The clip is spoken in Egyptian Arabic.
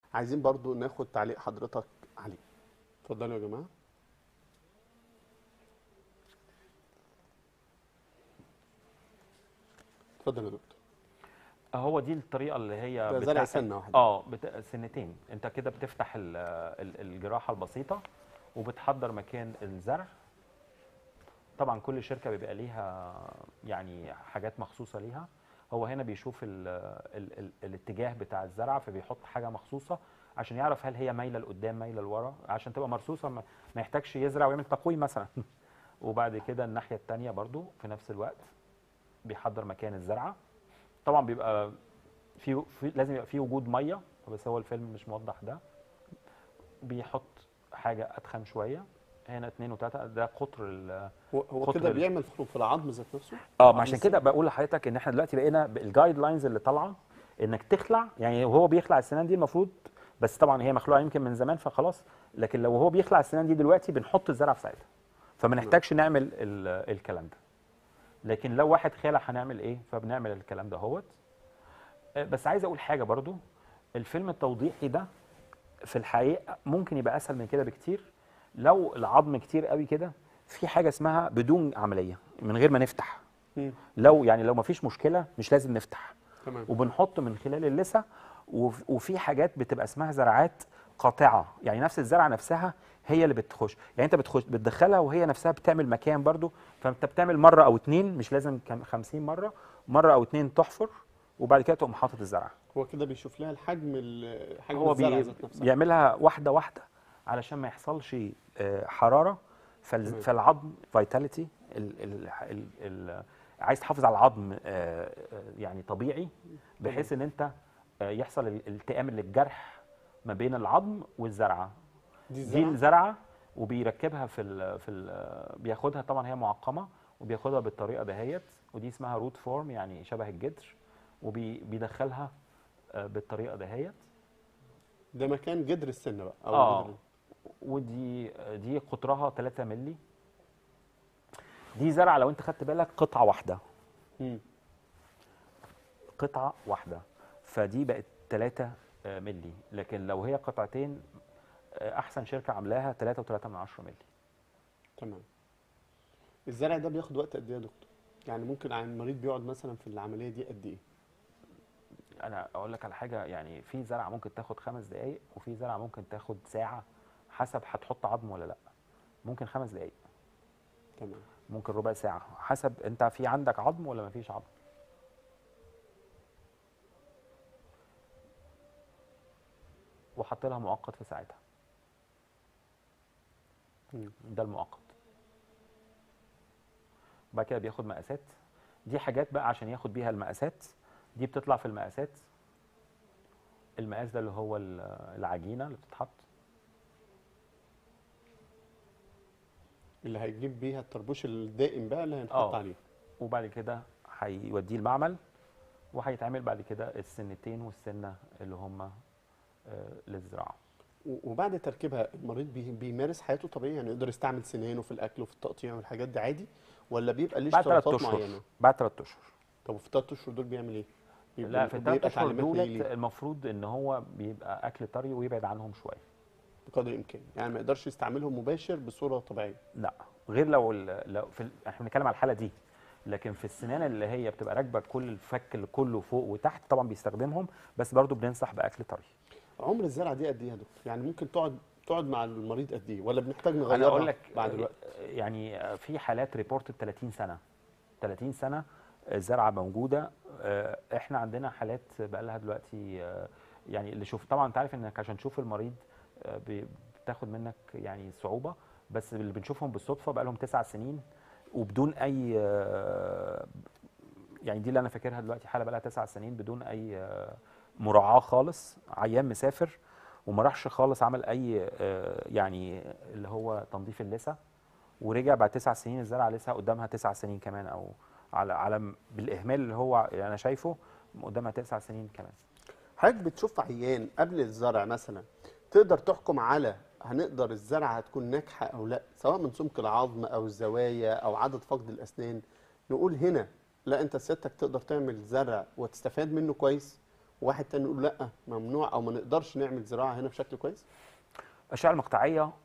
عايزين برضو ناخد تعليق حضرتك عليه اتفضلوا يا جماعه اتفضل يا دكتور هو دي الطريقه اللي هي ده بتاع- زرع سنه واحده اه بت... سنتين انت كده بتفتح ال... ال- الجراحه البسيطه وبتحضر مكان الزرع طبعا كل شركه بيبقى ليها يعني حاجات مخصوصه ليها هو هنا بيشوف ال... ال... ال... الاتجاه بتاع الزرعه فبيحط حاجه مخصوصه عشان يعرف هل هي مايله لقدام مايله لورا عشان تبقى مرصوصه ما, ما يحتاجش يزرع ويعمل تقويم مثلا وبعد كده الناحيه الثانيه برضو في نفس الوقت بيحضر مكان الزرعه طبعا بيبقى في, في لازم يبقى في وجود ميه بس هو الفيلم مش موضح ده بيحط حاجه اتخن شويه هنا اتنين وتلاته ده قطر ال هو- هو خطر كده ال- بيعمل في في العظم ذات نفسه اه العظم ما عشان السن. كده بقول لحضرتك ان احنا دلوقتي بقينا الجايد لاينز اللي طالعه انك تخلع يعني وهو بيخلع السنان دي المفروض بس طبعا هي مخلوعه يمكن من زمان فخلاص لكن لو هو بيخلع السنان دي دلوقتي بنحط الزرع في ساعتها فما نحتاجش نعمل ال- الكلام ده لكن لو واحد خالع هنعمل ايه فبنعمل الكلام ده هوت آه، بس عايز اقول حاجه برضو الفيلم التوضيحي ده في الحقيقه ممكن يبقى اسهل من كده بكتير لو العظم كتير قوي كده في حاجه اسمها بدون عمليه من غير ما نفتح مم. لو يعني لو ما فيش مشكله مش لازم نفتح تمام وبنحط من خلال اللثه وف- وفي حاجات بتبقى اسمها زرعات قاطعه يعني نفس الزرعه نفسها هي اللي بتخش يعني انت بتخش بتدخلها وهي نفسها بتعمل مكان برضو فانت بتعمل مره او اتنين مش لازم كم- 50 مره مره او اتنين تحفر وبعد كده تقوم حاطط الزرعه هو كده بيشوف لها الحجم ال- حجم هو الزرع بي ذات نفسها بيعملها واحده واحده علشان ما يحصلش آه، حراره فال- تمام. فالعظم فيتاليتي ال ال ال ال عايز تحافظ على العظم آه، آه، يعني طبيعي بحيث ان انت آه، يحصل ال- التئام للجرح ما بين العظم والزرعه دي دي الزرع الزرعه وبيركبها في ال في ال بياخدها طبعا هي معقمه وبياخدها بالطريقه دهيت ودي اسمها روت فورم يعني شبه الجدر وبيدخلها بالطريقه دهيت ده مكان جدر السن بقى او اه جدر ودي دي قطرها 3 مللي دي زرعه لو انت خدت بالك قطعه واحده مم. قطعه واحده فدي بقت 3 مللي لكن لو هي قطعتين آه، احسن شركه عاملاها 3 و3 من 10 مللي تمام الزرع ده بياخد وقت قد ايه يا دكتور يعني ممكن عن المريض بيقعد مثلا في العمليه دي قد ايه انا اقول لك على حاجه يعني في زرعه ممكن تاخد خمس دقائق وفي زرعه ممكن تاخد ساعه حسب هتحط عظم ولا لا ممكن خمس دقائق تمام ممكن ربع ساعه حسب انت في عندك عظم ولا مفيش عظم وحط لها مؤقت في ساعتها مم. ده المؤقت بعد كده بياخد مقاسات دي حاجات بقى عشان ياخد بيها المقاسات دي بتطلع في المقاسات المقاس ده اللي هو ال- العجينه اللي بتتحط اللي هيجيب بيها الطربوش الدائم بقى اللي هنحط آه. عليه وبعد كده هيوديه المعمل وهيتعمل بعد كده السنتين والسنه اللي هم آه، للزراعه و- وبعد تركيبها المريض بي- بيمارس حياته طبيعي يعني يقدر يستعمل سنانه في الاكل وفي التقطيع والحاجات دي عادي ولا بيبقى ليه بعد ثلاث اشتراطات اشهر معينه بعد ثلاث اشهر طب وفي الثلاث اشهر دول بيعمل ايه بيبقى- لا في الثلاث بيبقى اشهر تعليمات ليه دولت ليه؟ المفروض ان هو بيبقى اكل طري ويبعد عنهم شويه بقدر الامكان يعني ما يقدرش يستعملهم مباشر بصوره طبيعيه لا غير لو ال- لو في ال- احنا بنتكلم على الحاله دي لكن في السنان اللي هي بتبقى راكبه كل الفك اللي كله فوق وتحت طبعا بيستخدمهم بس برضو بننصح باكل طري عمر الزرعه دي قد ايه يا دكتور يعني ممكن تقعد تقعد مع المريض قد ايه ولا بنحتاج انا نغيرها اقول لك بعد الوقت يعني في حالات ريبورت 30 سنه 30 سنه الزرعه موجوده آه، احنا عندنا حالات بقى لها دلوقتي آه، يعني اللي شوف طبعا انت عارف انك عشان تشوف المريض آه، بي- بتاخد منك يعني صعوبه بس اللي بنشوفهم بالصدفه بقى لهم تسع سنين وبدون اي آه، يعني دي اللي انا فاكرها دلوقتي حاله بقى لها تسع سنين بدون اي آه، مراعاه خالص عيان مسافر وما راحش خالص عمل اي آه، يعني اللي هو تنظيف اللثه ورجع بعد تسع سنين الزرعه لسه قدامها تسع سنين كمان او على على م- بالاهمال اللي هو اللي انا شايفه قدامها تسع سنين كمان حضرتك بتشوف عيان قبل الزرع مثلا تقدر تحكم على هنقدر الزرعه هتكون ناجحه او لا سواء من سمك العظم او الزوايا او عدد فقد الاسنان نقول هنا لا انت سيادتك تقدر تعمل زرع وتستفاد منه كويس وواحد تاني يقول لا ممنوع او ما نقدرش نعمل زراعه هنا بشكل كويس الاشعه المقطعيه